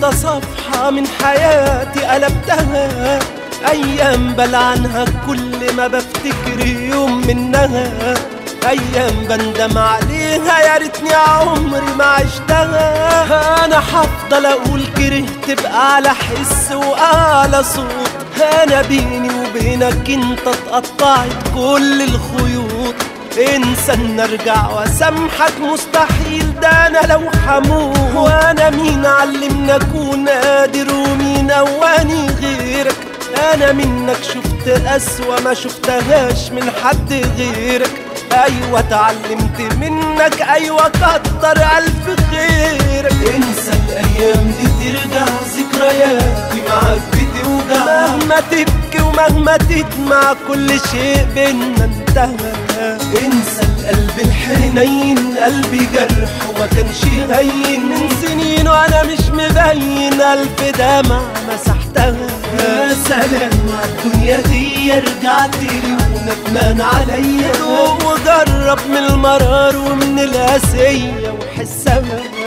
انت صفحة من حياتي قلبتها ايام بلعنها كل ما بفتكر يوم منها ايام بندم عليها يا ريتني عمري ما عشتها انا هفضل اقول كرهت باعلى حس واعلى صوت انا بيني وبينك انت اتقطعت كل الخيوط انسى ان ارجع واسامحك مستحيل ده انا لو حموت وانا مين علمني اكون قادر ومين قواني غيرك انا منك شفت اسوأ ما شفتهاش من حد غيرك ايوه اتعلمت منك ايوه كتر الف خيرك انسى الايام دي ترجع ذكرياتي معاك بتوجع مهما تبكي ومهما تدمع كل شيء بينا انتهى انسى القلب الحنين قلبي جرح وما كانش هين من سنين وانا مش مبين الف دمع مسحتها يا سلام على الدنيا دي رجعت لي وندمان عليا دوق وجرب من المرار ومن القاسية وحسها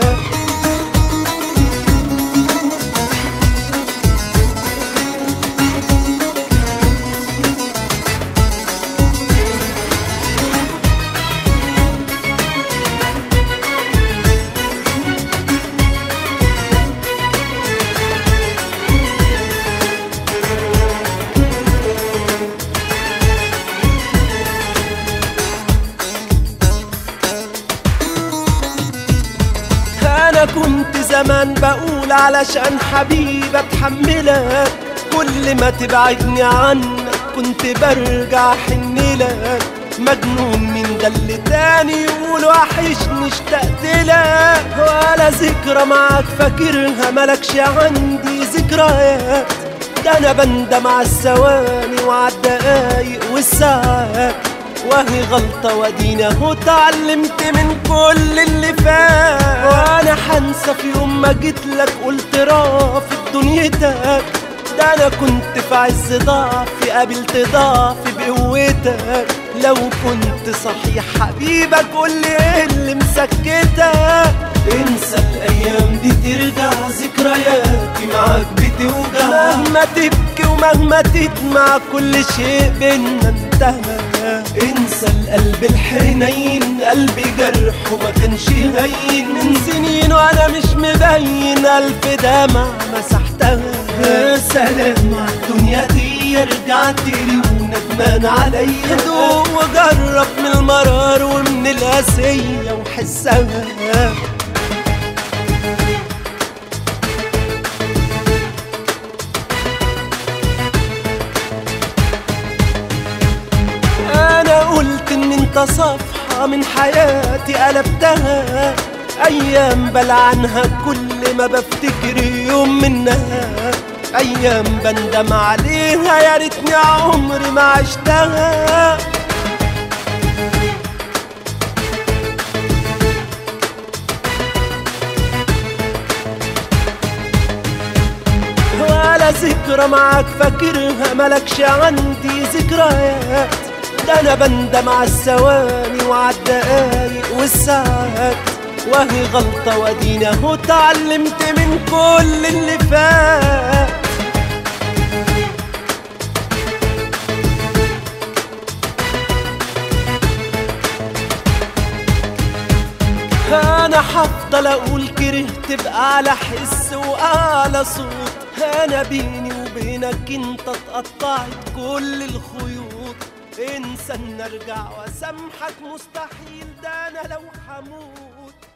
انا كنت زمان بقول علشان حبيب اتحملك كل ما تبعدني عنك كنت برجع حنلك مجنون من ده اللي تاني يقول وحشني اشتقت لك ولا ذكرى معاك فاكرها ملكش عندي ذكريات ده انا بندم على الثواني وعلى الدقايق والساعات وهي غلطة وادينا اهو اتعلمت من كل اللي فات وانا حنسى في يوم ما جيت لك قلت رافض دنيتك ده انا كنت في عز ضعفي قابلت ضعفي بقوتك لو كنت صحيح حبيبك قولي ايه اللي مسكتك انسى الايام دي ترجع ذكرياتي معاك بتوجع مهما تبكي ومهما تدمع كل شيء بينا انتهى انسى القلب الحنين قلبي جرح وما كانش هين من سنين وانا مش مبين الف دمع مسحتها يا سلام على الدنيا دي رجعت لي وندمان عليا دوق وجرب من المرار ومن القاسية وحسها انا قلت ان انت صفحة من حياتي قلبتها ايام بلعنها كل ما بفتكر يوم منها ايام بندم عليها يا ريتني عمري ما عشتها ولا ذكرى معاك فاكرها ملكش عندي ذكريات ده انا بندم على الثواني وعلى الدقايق والساعات وهي غلطة وادينا اهو اتعلمت من كل اللي فات انا هفضل اقول كرهت باعلى حس واعلى صوت انا بيني وبينك انت اتقطعت كل الخيوط انسى ان ارجع واسامحك مستحيل ده انا لو هموت